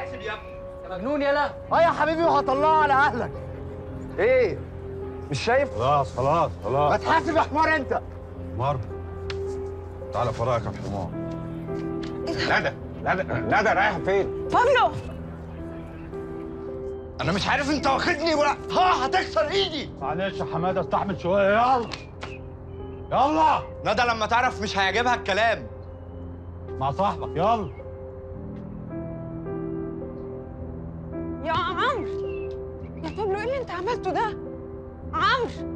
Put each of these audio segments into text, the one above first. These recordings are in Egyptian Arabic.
حاسب يا ابني يا مجنون يلا اه يا حبيبي وهطلعه على اهلك ايه مش شايف خلاص خلاص ما خلاص تحاسب يا حمار انت مر تعالى فراك يا حمار ندى ندى ندى رايح فين؟ بابلو انا مش عارف انت واخدني ولا ها هتكسر ايدي معلش يا حماده استحمل شويه يلا يلا ندى لما تعرف مش هيعجبها الكلام مع صاحبك يلا يا عمرو يا بابلو ايه اللي انت عملته ده عمرو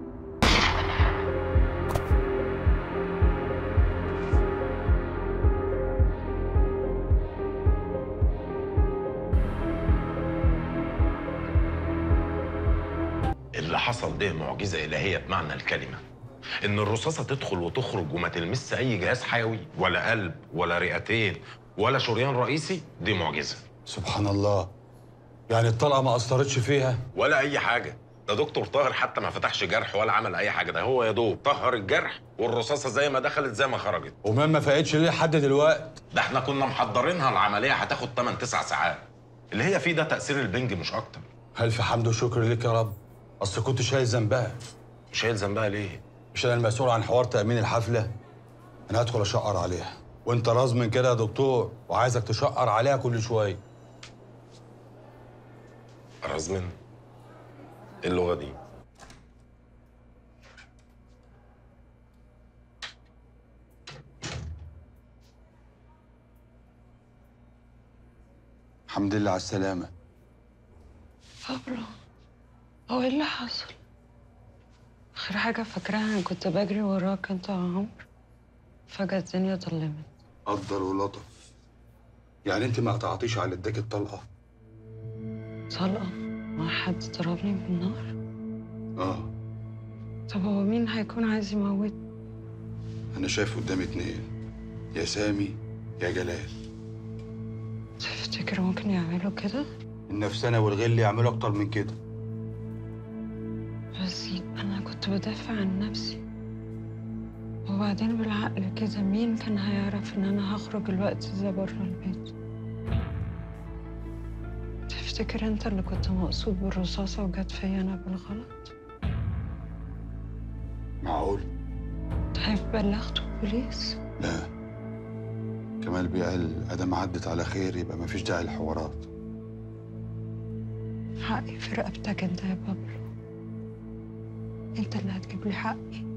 اللي حصل ده معجزة إلهية بمعنى الكلمة إن الرصاصة تدخل وتخرج وما تلمس أي جهاز حيوي ولا قلب ولا رئتين ولا شريان رئيسي دي معجزة سبحان الله يعني الطلقه ما اثرتش فيها ولا أي حاجة ده دكتور طاهر حتى ما فتحش جرح ولا عمل أي حاجة ده هو يا دوب طهر الجرح والرصاصة زي ما دخلت زي ما خرجت وما ما فاقتش ليه لحد دلوقتي ده احنا كنا محضرينها العملية هتاخد 8 9 ساعات اللي هي فيه ده تأثير البنج مش أكتر الف حمد وشكر لك يا رب اصل كنت شايل ذنبها شايل ذنبها ليه؟ مش انا المسؤول عن حوار تامين الحفله انا هدخل اشقر عليها وانت راز من كده يا دكتور وعايزك تشقر عليها كل شويه رزمن إيه اللغة دي؟ الحمد لله على السلامه بابلو هو ايه اللي حصل اخر حاجه فاكراها انا كنت بجري وراك انت يا عمرو فجاه الدنيا ظلمت قدر ولطف يعني انت ما قطعتيش على اداك الطلقه طلقه مع حد ضربني بالنار اه طب هو مين هيكون عايز يموت انا شايف قدامي اتنين يا سامي يا جلال تفتكر ممكن يعملوا كده النفسانه والغل يعملوا اكتر من كده بس انا كنت بدافع عن نفسي وبعدين بالعقل كده مين كان هيعرف ان انا هخرج الوقت ده بره البيت تفتكر انت اللي كنت مقصود بالرصاصة وجت فيا انا بالغلط معقول طيب بلغت البوليس لا كمال بيقال ادام عدت على خير يبقى مفيش داعي للحوارات حقي في رقبتك انت يا بابلو انت اللي هتجيب لي حقي